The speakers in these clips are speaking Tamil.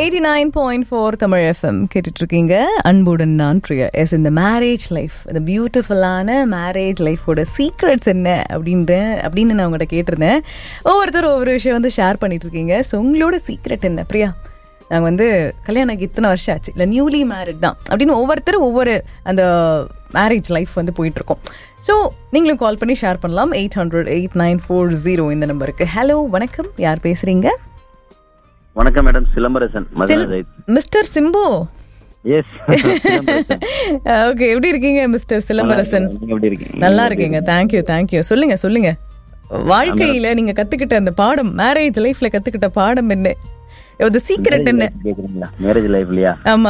Eighty nine point four Tamil FM கேட்டுட்டு இருக்கீங்க அன்புடன் நான் பிரியா எஸ் இந்த மேரேஜ் லைஃப் இந்த பியூட்டிஃபுல்லான மேரேஜ் லைஃபோட சீக்ரெட்ஸ் என்ன அப்படின்ற அப்படின்னு நான் உங்கள்கிட்ட கேட்டிருந்தேன் ஒவ்வொருத்தரும் ஒவ்வொரு விஷயம் வந்து ஷேர் பண்ணிட்டு இருக்கீங்க ஸோ உங்களோட சீக்ரெட் என்ன பிரியா நாங்கள் வந்து கல்யாணம் ஆகி இத்தனை வருஷம் ஆச்சு இல்லை நியூலி மேரிட் தான் அப்படின்னு ஒவ்வொருத்தரும் ஒவ்வொரு அந்த மேரேஜ் லைஃப் வந்து போயிட்டு இருக்கோம் ஸோ நீங்களும் கால் பண்ணி ஷேர் பண்ணலாம் eight hundred eight nine four zero இந்த நம்பருக்கு ஹலோ வணக்கம் யார் பேசுறீங்க வணக்கம் madam Silambarasan Madurai mister Simbu yes okay எப்படி இருக்கீங்க மிஸ்டர் சிலம்பரசன் நீங்க எப்படி இருக்கீங்க நல்லா இருக்கீங்க தேங்க்யூ தேங்க்யூ சொல்லுங்க சொல்லுங்க வாழ்க்கையில நீங்க கத்துக்கிட்ட அந்த பாடம் மேரேஜ் லைஃப்ல கத்துக்கிட்ட பாடம் என்ன இது சீக்ரெட் என்ன கேக்குறீங்களா மேரேஜ் லைஃப்லயா ஆமா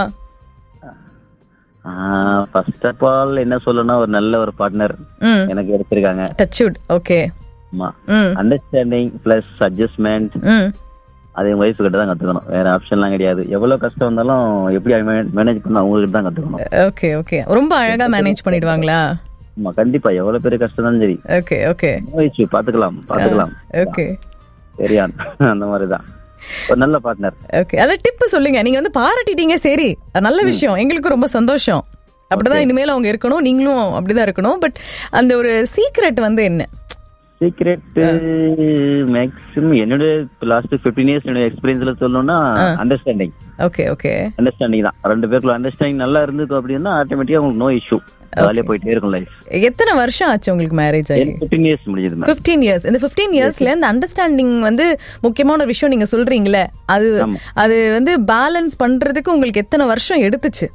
ஃபர்ஸ்ட் ஆஃப் ஆல் என்ன சொல்லணும்னா ஒரு நல்ல ஒரு பார்ட்னர் ம் எனக்கு எடுத்திருக்காங்க டச்சுட் ஓகே ஆமா ம் அண்டர்ஸ்டாண்டிங் பிளஸ் அட்ஜஸ்ட்மெண்ட் ம் அது என் ஒய்ஃப் கிட்ட தான் கத்துக்கணும் வேற ஆப்ஷன்லாம் கிடையாது எவ்வளவு கஷ்டம் வந்தாலும் எப்படி மேனேஜ் பண்ணணும் அவங்க கிட்ட தான் கத்துக்கணும் ஓகே ஓகே ரொம்ப அழகா மேனேஜ் பண்ணிடுவாங்களா ஆமா கண்டிப்பா எவ்வளவு பெரிய கஷ்டம் தான் சரி ஓகே ஓகே No issue, பாத்துக்கலாம் பாத்துக்கலாம் ஓகே சரியா அந்த மாதிரிதான் ஒரு நல்ல பார்ட்னர் ஓகே அத டிப் சொல்லுங்க நீங்க வந்து பாராட்டிட்டீங்க சரி அது நல்ல விஷயம் எங்களுக்கு ரொம்ப சந்தோஷம் அப்படிதான் இனிமேல் அவங்க இருக்கணும் நீங்களும் அப்படிதான் இருக்கணும் பட் அந்த ஒரு சீக்ரெட் வந்து என்ன சீக்ரெட் மேக்ஸிமம் என்னோட லாஸ்ட் பிப்டீன் இயர்ஸ் என்னோட எக்ஸ்பீரியன்ஸ்ல சொல்லணும்னா அண்டர்ஸ்டாண்டிங் ஓகே ஓகே அண்டர்ஸ்டாண்டிங் தான் ரெண்டு பேருக்குள்ள அண்டர்ஸ்டாண்டிங் நல்லா இருந்தது அப்படின்னா ஆட்டோமேட்டிக்கா உங்களுக்கு நோ இஷ்யூ ஜாலியா போயிட்டே இருக்கும் லைஃப் எத்தனை வருஷம் ஆச்சு உங்களுக்கு மேரேஜ் ஆகி பிப்டீன் இயர்ஸ் முடிஞ்சது மேம் பிப்டீன் இயர்ஸ் இந்த பிப்டீன் இயர்ஸ்ல இந்த அண்டர்ஸ்டாண்டிங் வந்து முக்கியமான ஒரு விஷயம் நீங்க சொல்றீங்களே அது ஆமா. அது வந்து பேலன்ஸ் பண்றதுக்கு உங்களுக்கு எத்தனை வருஷம் எடுத்துச்சு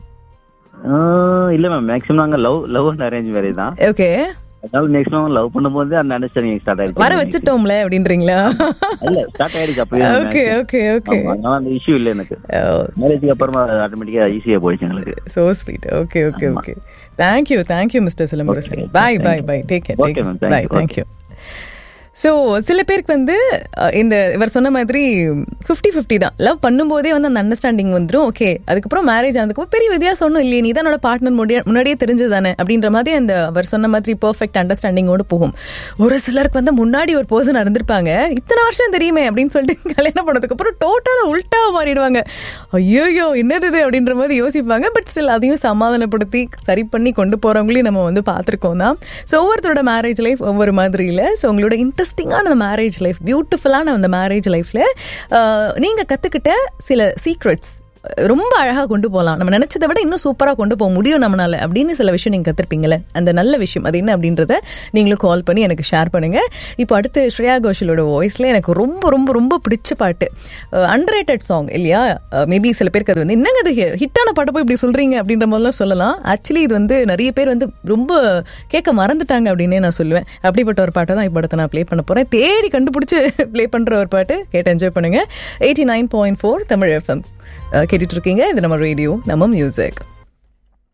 இல்ல மேம் மேக்ஸிமம் நாங்க love love and arrange marriage தான் ஓகே அதனால மேக்ஸிமம் லவ் பண்ணும்போது அந்த அண்டர்ஸ்டாண்டிங் ஸ்டார்ட் ஆயிடுச்சு வர வச்சுட்டோம்ல அப்படின்றீங்களா இல்ல ஸ்டார்ட் ஆயிடுச்சு அப்பயே ஓகே ஓகே ஓகே ஆமா, அதனால அந்த இஷ்யூ இல்ல எனக்கு மேரேஜ்க்கு அப்புறமா ஆட்டோமேட்டிக்கா ஈஸியா போயிடுச்சு எங்களுக்கு so sweet okay okay okay thank you thank you mister Silambarasan bye bye bye take care Okay, take ma'am. Thank bye you. Thank you so சில பேருக்கு வந்து அஹ், இந்த இவர் சொன்ன மாதிரி ஃபிஃப்டி ஃபிஃப்டி தான் லவ் பண்ணும்போதே வந்து அந்த அண்டர்ஸ்டாண்டிங் வந்துடும் ஓகே அதுக்கப்புறம் மேரேஜ் ஆனதுக்கப்புறம் பெரிய வித்தியாசம் ஒன்றும் இல்லையே நீ தான் என்னோட பார்ட்னர் முன்னாடியே தெரிஞ்சது தானே அப்படின்ற மாதிரி அந்த அவர் சொன்ன மாதிரி பர்ஃபெக்ட் அண்டர்ஸ்டாண்டிங்கோடு போகும் ஒரு சிலருக்கு வந்து முன்னாடி ஒரு பர்சன் இருந்திருப்பாங்க இத்தனை வருஷம் தெரியுமே அப்படின்னு சொல்லிட்டு கல்யாணம் பண்ணதுக்கு அப்புறம் டோட்டலாக உல்ட்டா மாறிடுவாங்க ஐயோயோ என்னது இது அப்படின்ற மாதிரி யோசிப்பாங்க பட் ஸ்டில் அதையும் சமாதானப்படுத்தி சரி பண்ணி கொண்டு போறவங்களையும் நம்ம வந்து பார்த்துருக்கோம் தான் ஸோ ஒவ்வொருத்தரோட மேரேஜ் லைஃப் ஒவ்வொரு மாதிரி இல்லை ஸோ உங்களோட இன்ட்ரெஸ்டிங்கான அந்த மேரேஜ் லைஃப் பியூட்டிஃபுல்லான அந்த மேரேஜ் லைஃப்ல நீங்க கத்துக்கிட்ட சில சீக்ரெட்ஸ் ரொம்ப அழகா கொண்டு போகலாம் நம்ம நினைச்சதை விட இன்னும் சூப்பரா கொண்டு போக முடியும் நம்மளால அப்படின்னு சில விஷயம் நீங்க கத்திருப்பீங்கல்ல அந்த நல்ல விஷயம் அது என்ன அப்படின்றத நீங்களும் கால் பண்ணி எனக்கு ஷேர் பண்ணுங்க இப்போ அடுத்து ஸ்ரேயா கோஷலோட வாய்ஸ்ல எனக்கு ரொம்ப ரொம்ப ரொம்ப பிடிச்ச பாட்டு அண்டர்ரேட்டட் சாங் இல்லையா மேபி சில பேருக்கு அது வந்து என்னங்க அது ஹிட்டான பாட்டை போய் இப்படி சொல்றீங்க அப்படின்ற மாதிரிலாம் சொல்லலாம் ஆக்சுவலி இது வந்து நிறைய பேர் வந்து ரொம்ப கேட்க மறந்துட்டாங்க அப்படின்னே நான் சொல்லுவேன் அப்படிப்பட்ட ஒரு பாட்டை தான் இப்போ அடுத்து நான் ப்ளே பண்ண போறேன் தேடி கண்டுபிடிச்சு ப்ளே பண்ற ஒரு பாட்டு கேட்டு என்ஜாய் பண்ணுங்க eighty nine point four Tamil FM கேட்டுட்டு இருக்கீங்க இது நம்ம ரேடியோ நம்ம மியூசிக்